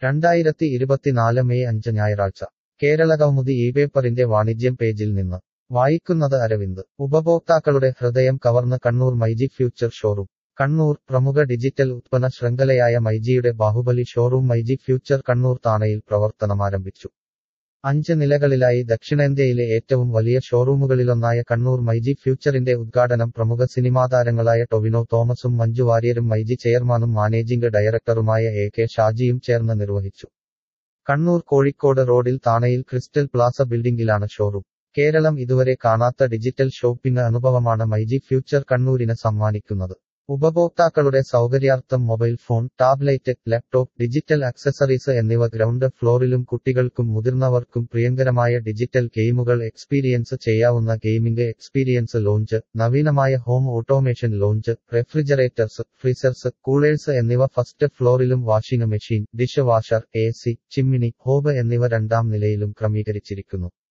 രണ്ടായിരത്തി ഇരുപത്തിനാല് മെയ് അഞ്ച് ഞായറാഴ്ച കേരളകൗമുദി ഈ പേപ്പറിന്റെ വാണിജ്യം പേജിൽ നിന്ന് വായിക്കുന്നത് അരവിന്ദ് ഉപഭോക്താക്കളുടെ ഹൃദയം കവർന്ന് Kannur myG future showroom Kannur പ്രമുഖ ഡിജിറ്റൽ ഉത്പന്ന ശൃംഖലയായ മൈജിയുടെ Baahubali showroom myG future Kannur താണയിൽ പ്രവർത്തനമാരംഭിച്ചു അഞ്ച് നിലകളിലായി ദക്ഷിണേന്ത്യയിലെ ഏറ്റവും വലിയ ഷോറൂമുകളിലൊന്നായ കണ്ണൂർ മൈജി ഫ്യൂച്ചറിന്റെ ഉദ്ഘാടനം പ്രമുഖ സിനിമാ താരങ്ങളായ ടൊവിനോ തോമസും മഞ്ജു വാര്യരും മൈജി ചെയർമാനും മാനേജിംഗ് ഡയറക്ടറുമായ എ കെ ഷാജിയും ചേർന്ന് നിർവഹിച്ചു കണ്ണൂർ കോഴിക്കോട് റോഡിൽ താണയിൽ ക്രിസ്റ്റൽ പ്ലാസ ബിൽഡിംഗിലാണ് ഷോറൂം കേരളം ഇതുവരെ കാണാത്ത ഡിജിറ്റൽ ഷോപ്പിംഗ് അനുഭവമാണ് മൈജി ഫ്യൂച്ചർ കണ്ണൂരിന് സമ്മാനിക്കുന്നത് ഉപഭോക്താക്കളുടെ സൗകര്യാർത്ഥം mobile phone tablet laptop digital accessories എന്നിവ ഗ്രൗണ്ട് ഫ്ലോറിലും കുട്ടികൾക്കും മുതിർന്നവർക്കും പ്രിയങ്കരമായ ഡിജിറ്റൽ ഗെയിമുകൾ എക്സ്പീരിയൻസ് ചെയ്യാവുന്ന ഗെയിമിംഗ് എക്സ്പീരിയൻസ് ലോഞ്ച് നവീനമായ home automation lounge refrigerators freezers coolers എന്നിവ ഫസ്റ്റ് ഫ്ലോറിലും washing machine dish washer A C chimney hob എന്നിവ രണ്ടാം നിലയിലും ക്രമീകരിച്ചിരിക്കുന്നു